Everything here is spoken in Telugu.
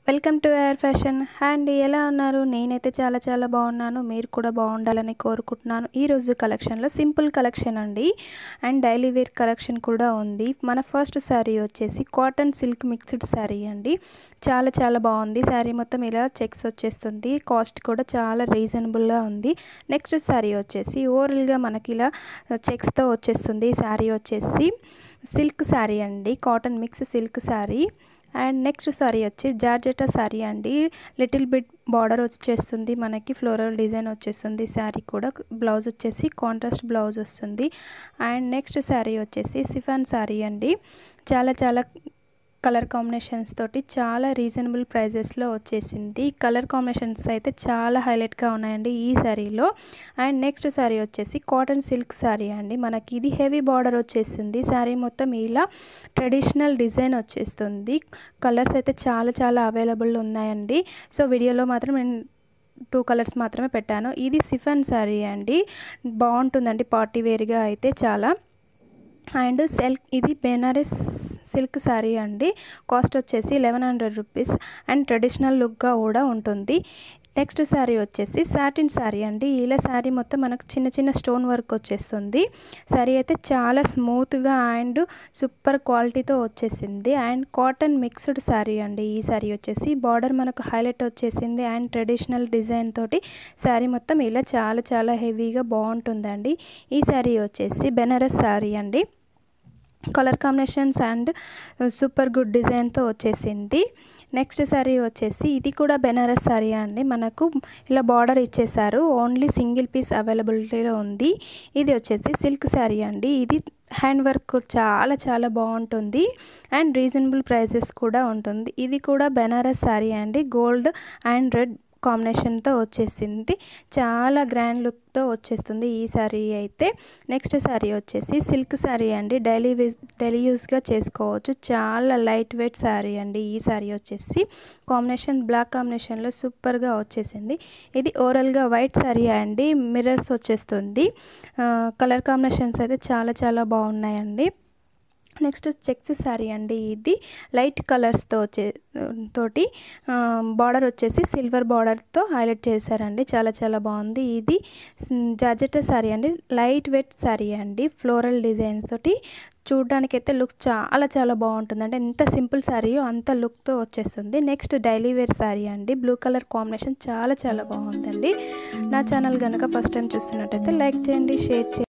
welcome to air fashion hi అండి ఎలా ఉన్నారు నేనైతే చాలా చాలా బాగున్నాను మీరు కూడా బాగుండాలని కోరుకుంటున్నాను ఈరోజు కలెక్షన్లో సింపుల్ కలెక్షన్ అండి అండ్ డైలీ వేర్ కలెక్షన్ కూడా ఉంది మన ఫస్ట్ శారీ వచ్చేసి కాటన్ సిల్క్ మిక్స్డ్ శారీ అండి చాలా చాలా బాగుంది శారీ మొత్తం ఇలా చెక్స్ వచ్చేస్తుంది కాస్ట్ కూడా చాలా రీజనబుల్గా ఉంది నెక్స్ట్ శారీ వచ్చేసి ఓవరాల్గా మనకి ఇలా చెక్స్తో వచ్చేస్తుంది శారీ వచ్చేసి సిల్క్ శారీ అండి cotton mix silk sari and next sari వచ్చి జార్జెటా శారీ అండి లిటిల్ బిట్ బార్డర్ వచ్చేస్తుంది మనకి ఫ్లోరల్ డిజైన్ వచ్చేస్తుంది శారీ కూడా బ్లౌజ్ వచ్చేసి కాంట్రాస్ట్ బ్లౌజ్ వస్తుంది అండ్ నెక్స్ట్ శారీ వచ్చేసి సిఫాన్ శారీ అండి చాలా చాలా కలర్ కాంబినేషన్స్ తోటి చాలా రీజనబుల్ ప్రైజెస్లో వచ్చేసింది కలర్ కాంబినేషన్స్ అయితే చాలా హైలైట్గా ఉన్నాయండి ఈ శారీలో అండ్ నెక్స్ట్ శారీ వచ్చేసి కాటన్ సిల్క్ శారీ అండి మనకి ఇది హెవీ బార్డర్ వచ్చేసింది శారీ మొత్తం ఇలా ట్రెడిషనల్ డిజైన్ వచ్చేస్తుంది కలర్స్ అయితే చాలా చాలా అవైలబుల్ ఉన్నాయండి సో వీడియోలో మాత్రం నేను టూ కలర్స్ మాత్రమే పెట్టాను ఇది సిఫన్ శారీ అండి బాగుంటుందండి పార్టీ వేర్గా అయితే చాలా అండ్ సిల్క్ ఇది బెనారస్ సిల్క్ శారీ అండి కాస్ట్ వచ్చేసి eleven hundred rupees and traditional లుక్గా కూడా ఉంటుంది నెక్స్ట్ శారీ వచ్చేసి సాటిన్ శారీ అండి ఇలా శారీ మొత్తం మనకు చిన్న చిన్న స్టోన్ వర్క్ వచ్చేస్తుంది శారీ అయితే చాలా స్మూత్గా అండ్ సూపర్ క్వాలిటీతో వచ్చేసింది అండ్ కాటన్ మిక్స్డ్ శారీ అండి ఈ శారీ వచ్చేసి బార్డర్ మనకు హైలైట్ వచ్చేసింది అండ్ ట్రెడిషనల్ డిజైన్ తోటి శారీ మొత్తం ఇలా చాలా చాలా హెవీగా బాగుంటుందండి ఈ శారీ వచ్చేసి బెనారస్ శారీ అండి colour combinations and super good డిజైన్తో వచ్చేసింది నెక్స్ట్ శారీ వచ్చేసి ఇది కూడా బెనారస్ శారీ అండి మనకు ఇలా బార్డర్ ఇచ్చేసారు ఓన్లీ సింగిల్ పీస్ అవైలబిలిటీలో ఉంది ఇది వచ్చేసి సిల్క్ శారీ అండి ఇది హ్యాండ్ వర్క్ చాలా చాలా బాగుంటుంది అండ్ రీజనబుల్ ప్రైజెస్ కూడా ఉంటుంది ఇది కూడా బెనారస్ శారీ అండి గోల్డ్ అండ్ రెడ్ కాంబినేషన్తో వచ్చేసింది చాలా గ్రాండ్ లుక్తో వచ్చేస్తుంది ఈ శారీ అయితే నెక్స్ట్ శారీ వచ్చేసి సిల్క్ శారీ అండి డైలీ వేస్ డైలీ యూస్గా చేసుకోవచ్చు చాలా లైట్ వెయిట్ శారీ అండి ఈ శారీ వచ్చేసి కాంబినేషన్ బ్లాక్ కాంబినేషన్లో సూపర్గా వచ్చేసింది ఇది ఓవరాల్గా వైట్ శారీ అండి మిర్రర్స్ వచ్చేస్తుంది కలర్ కాంబినేషన్స్ అయితే చాలా చాలా బాగున్నాయండి నెక్స్ట్ చెక్స్ శారీ అండి ఇది లైట్ కలర్స్తో వచ్చే తోటి బార్డర్ వచ్చేసి సిల్వర్ బార్డర్తో హైలైట్ చేశారండి చాలా చాలా బాగుంది ఇది జార్జెటా శారీ అండి లైట్ వెయిట్ శారీ అండి ఫ్లోరల్ డిజైన్స్ తోటి చూడడానికి అయితే లుక్ చాలా చాలా బాగుంటుంది అంటే ఎంత సింపుల్ శారీయో అంత లుక్తో వచ్చేస్తుంది నెక్స్ట్ డైలీ వేర్ శారీ అండి బ్లూ కలర్ కాంబినేషన్ చాలా చాలా బాగుందండి నా ఛానల్ కనుక ఫస్ట్ టైం చూస్తున్నట్టయితే లైక్ చేయండి షేర్ చేయండి